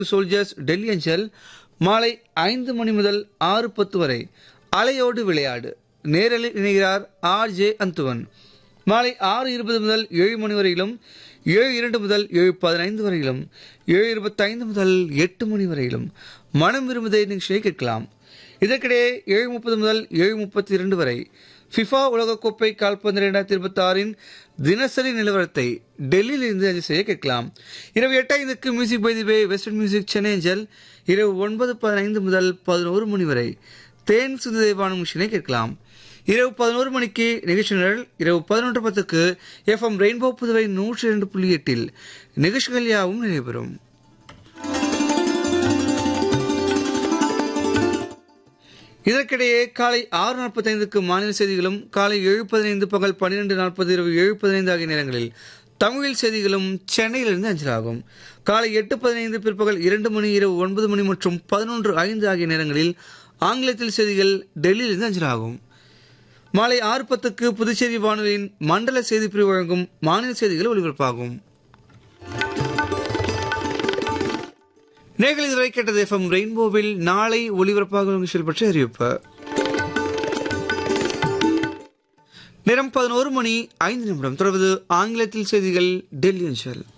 soldiers Delhi அஞ்சல் மாலை ஐந்து மணி முதல் ஆறு பத்து வரை அலையோடு விளையாடு நேரலில் இணைகிறார் ஆர் ஜே அந்துவன் மாலை ஆறு இருபது முதல் ஏழு மணி வரையிலும் ஏழு இரண்டு முதல் ஏழு பதினைந்து வரையிலும் ஏழு இருபத்தைந்து முதல் எட்டு மணி வரையிலும் மனம் விரும்புதை நிகழ்ச்சியை கேட்கலாம் இதற்கிடையே ஏழு முப்பது முதல் ஏழு முப்பத்தி இரண்டு வரை ஃபிஃபா உலகக்கோப்பை கால்பந்து இரண்டாயிரத்தி இருபத்தி ஆறின் தினசரி நிலவரத்தை டெல்லியில் இருந்து அஞ்சல் செய்ய கேட்கலாம் இரவு எட்டு ஐந்துக்கு music by the bay western music Chennai அஞ்சல் இரவு ஒன்பது பதினைந்து முதல் பதினோரு மணி வரை தேன் சுது தேவான மிஷினை கேட்கலாம் இரவு பதினோரு மணிக்கு நிகழ்ச்சி நிரல் இரவு பதினொன்று பத்துக்கு எஃப்எம் ரெயின்போ புதுவை நூற்றி இரண்டு புள்ளி எட்டில் நிகழ்ச்சிகள் யாவும் நடைபெறும் இதற்கிடையே காலை ஆறு நாற்பத்தைந்துக்கு மாநில செய்திகளும் காலை ஏழு பதினைந்து பகல் பன்னிரெண்டு நாற்பது இரவு ஏழு பதினைந்து ஆகிய நேரங்களில் தமிழில் செய்திகளும் சென்னையிலிருந்து அஞ்சலாகும் காலை எட்டு பதினைந்து பிற்பகல் இரண்டு மணி இரவு ஒன்பது மணி மற்றும் பதினொன்று ஐந்து ஆகிய நேரங்களில் ஆங்கிலத்தில் செய்திகள் டெல்லியிலிருந்து அஞ்சலாகும் மாலை ஆறு பத்துக்கு புதுச்சேரி வானொலியின் மண்டல செய்திப்பிரிவு வழங்கும் மாநில செய்திகள் ஒலிபரப்பாகும் நேர்கள் இதுவரை கேட்டது எஃப்எம் ரெயின்போவில் நாளை ஒலிபரப்பாகும் நிகழ்ச்சிகள் பற்றி அறிவிப்பு நேரம் பதினோரு மணி ஐந்து நிமிடம் தொடர்வது ஆங்கிலத்தில் செய்திகள் டெல்லி அஞ்சல்